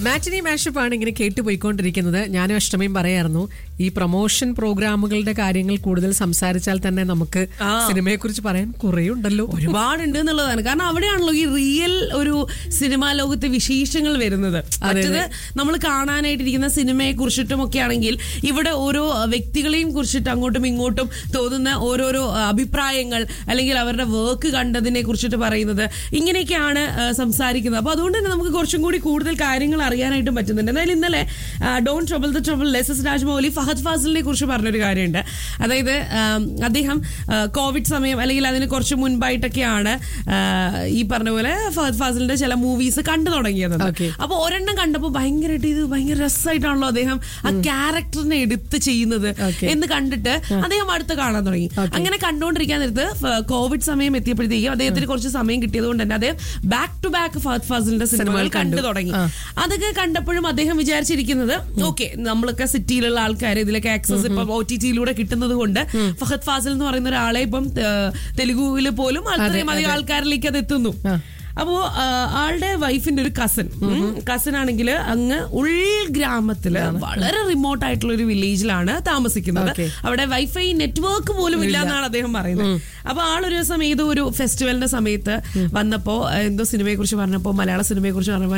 മാറ്റിനി mashup ആണ് ഇങ്ങനെ കേട്ടുപോയിക്കൊണ്ടിരിക്കുന്നത് ഞാനും അഷ്ടമിയും പറയായിരുന്നു ഈ പ്രൊമോഷൻ പ്രോഗ്രാമുകളുടെ കാര്യങ്ങൾ കൂടുതൽ സംസാരിച്ചാൽ തന്നെ നമുക്ക് സിനിമയെ കുറിച്ച് പറയാൻ കുറേ ഉണ്ടല്ലോ ഒരുപാടുണ്ട് എന്നുള്ളതാണ് കാരണം അവിടെയാണല്ലോ ഈ റിയൽ ഒരു സിനിമാ ലോകത്തെ വിശേഷങ്ങൾ വരുന്നത് മറ്റത് നമ്മൾ കാണാനായിട്ടിരിക്കുന്ന സിനിമയെ കുറിച്ചിട്ടും ഒക്കെ ആണെങ്കിൽ ഇവിടെ ഓരോ അഹ്, വ്യക്തികളെയും കുറിച്ചിട്ട് അങ്ങോട്ടും ഇങ്ങോട്ടും തോന്നുന്ന ഓരോരോ അഹ്, അഭിപ്രായങ്ങൾ അല്ലെങ്കിൽ അവരുടെ വർക്ക് കണ്ടതിനെ കുറിച്ചിട്ട് പറയുന്നത് ഇങ്ങനെയൊക്കെയാണ് അഹ്, സംസാരിക്കുന്നത് അപ്പൊ അതുകൊണ്ട് തന്നെ നമുക്ക് കുറച്ചും കൂടി കൂടുതൽ കാര്യങ്ങൾ അറിയാനായിട്ടും പറ്റുന്നുണ്ട് എന്തായാലും ഇന്നലെ ഡോൺ ട്രബിൾ ദ ട്രബിൾ ലെസസ് രാജ്മൗലി ഫഹദ് ഫാസിലിനെ കുറിച്ച് പറഞ്ഞൊരു കാര്യമുണ്ട് അതായത് ആം, അദ്ദേഹം ആ, കോവിഡ് സമയം അല്ലെങ്കിൽ അതിന് കുറച്ച് മുൻപായിട്ടൊക്കെയാണ് ആ, ഈ പറഞ്ഞ പോലെ ഫഹദ് ഫാസിലിന്റെ ചില മൂവീസ് കണ്ടു തുടങ്ങിയത് Okay. അപ്പൊ ഒരെണ്ണം കണ്ടപ്പോൾ ഭയങ്കരമായിട്ട് ഇത് ഭയങ്കര രസമായിട്ടാണല്ലോ അദ്ദേഹം ആ ക്യാരക്ടറിനെ എടുത്ത് ചെയ്യുന്നത് Okay. എന്ന് കണ്ടിട്ട് അദ്ദേഹം അടുത്ത് കാണാൻ തുടങ്ങി അങ്ങനെ കണ്ടുകൊണ്ടിരിക്കാൻ നേരത്ത് ഫ- കോവിഡ് സമയം എത്തിയപ്പോഴത്തേക്കും അദ്ദേഹത്തിന് കുറച്ച് സമയം കിട്ടിയത് കൊണ്ട് തന്നെ അദ്ദേഹം ബാക്ക് ടു ബാക്ക് ഫഹദ് ഫാസിലിന്റെ സിനിമകൾ കണ്ടു തുടങ്ങി അതൊക്കെ കണ്ടപ്പോഴും അദ്ദേഹം വിചാരിച്ചിരിക്കുന്നത് ഓക്കെ നമ്മളൊക്കെ സിറ്റിയിലുള്ള ആൾക്കാർ ഇതിലൊക്കെ ആക്സസ് ഇപ്പൊ ഒ ടി ടിയിലൂടെ കിട്ടുന്നത് കൊണ്ട് ഫഹദ് ഫാസിൽ എന്ന് പറയുന്ന ഒരാളെ ഇപ്പം തെലുഗുവിൽ പോലും അത്രയും അധികം ആൾക്കാരിലേക്ക് അത് എത്തുന്നു അപ്പോ ആ, ആളുടെ വൈഫിന്റെ ഒരു കസിൻ കസിൻ ആണെങ്കിൽ അങ്ങ് ഉൾഗ്രാമത്തില് വളരെ റിമോട്ട് ആയിട്ടുള്ള ഒരു വില്ലേജിലാണ് താമസിക്കുന്നത് Okay. അവിടെ വൈഫൈ നെറ്റ്വർക്ക് പോലും ഇല്ല എന്നാണ് അദ്ദേഹം പറയുന്നത് അപ്പൊ ആളൊരു ദിവസം ഏതോ ഒരു ഫെസ്റ്റിവലിന്റെ സമയത്ത് വന്നപ്പോ ആ, എന്തോ സിനിമയെ കുറിച്ച് പറഞ്ഞപ്പോ മലയാള സിനിമയെ കുറിച്ച് പറഞ്ഞപ്പോ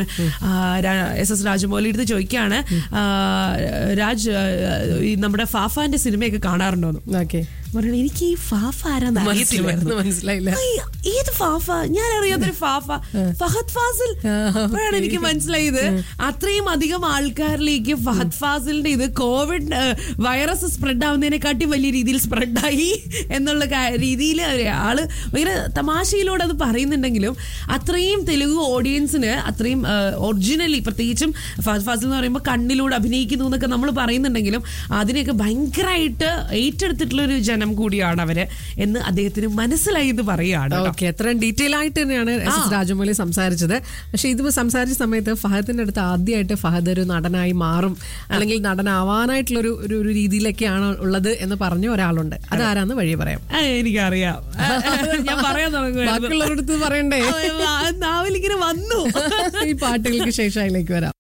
എസ് എസ് രാജമൗലി എടുത്ത് ചോദിക്കുകയാണ് ആ, രാജ് ആ, ഈ നമ്മുടെ ഫാഫാന്റെ സിനിമയൊക്കെ കാണാറുണ്ടോന്ന് ഓക്കെ പറഞ്ഞു എനിക്ക് ഈ ഫാഫ ആരാന്ന് അറിയത്തില്ലായിരുന്നു മനസ്സിലായില്ല അയ്യ, ഏത് ഫാഫ ഞാൻ അറിയാത്തൊരു ഫാഫ ഫഹദ് ഫാസിൽ അപ്പോഴാണ് എനിക്ക് മനസ്സിലായത് അത്രയും അധികം ആൾക്കാരിലേക്ക് ഫഹദ് ഫാസിലിന്റെ ഇത് കോവിഡ് വൈറസ് സ്പ്രെഡ് ആവുന്നതിനെക്കാട്ടി വലിയ രീതിയിൽ സ്പ്രെഡായി എന്നുള്ള രീതിയിൽ ആള് ഭയങ്കര തമാശയിലൂടെ അത് പറയുന്നുണ്ടെങ്കിലും അത്രയും തെലുഗു ഓഡിയൻസിന് അത്രയും ഒറിജിനലി പ്രത്യേകിച്ചും ഫഹദ് ഫാസിൽ എന്ന് പറയുമ്പോൾ കണ്ണിലൂടെ അഭിനയിക്കുന്നു എന്നൊക്കെ നമ്മൾ പറയുന്നുണ്ടെങ്കിലും അതിനെയൊക്കെ ഭയങ്കരമായിട്ട് ഏറ്റെടുത്തിട്ടുള്ള ഒരു ജനം കൂടിയാണ് അവര് എന്ന് അദ്ദേഹത്തിന് മനസ്സിലായി എന്ന് പറയുകയാണ് കേട്ടോ. ഓക്കെ അത്രയും ഡീറ്റെയിൽ ആയിട്ട് തന്നെയാണ് എസ് എസ് രാജമൗലി സംസാരിച്ചത് പക്ഷെ ഇത് സംസാരിച്ച സമയത്ത് ഫഹദിന്റെ അടുത്ത് ആദ്യമായിട്ട് ഫഹദ് ഒരു നടനായി മാറും അല്ലെങ്കിൽ നടനാവാനായിട്ടുള്ള ഒരു ഒരു ഒരു രീതിയിലൊക്കെയാണ് ഉള്ളത് എന്ന് പറഞ്ഞ ഒരാളുണ്ട് അതാരാന്ന് വഴി പറയാം ആ, എനിക്കറിയാം ആ, ഞാൻ പറയാൻ തുടങ്ങുമായിരുന്നു ബാക്കിയുള്ളവരുടെ അടുത്ത് പറയണ്ടേ നാവിലിങ്ങനെ വന്നു ഈ പാട്ടുകൾക്ക് ശേഷം അതിലേക്ക് വരാം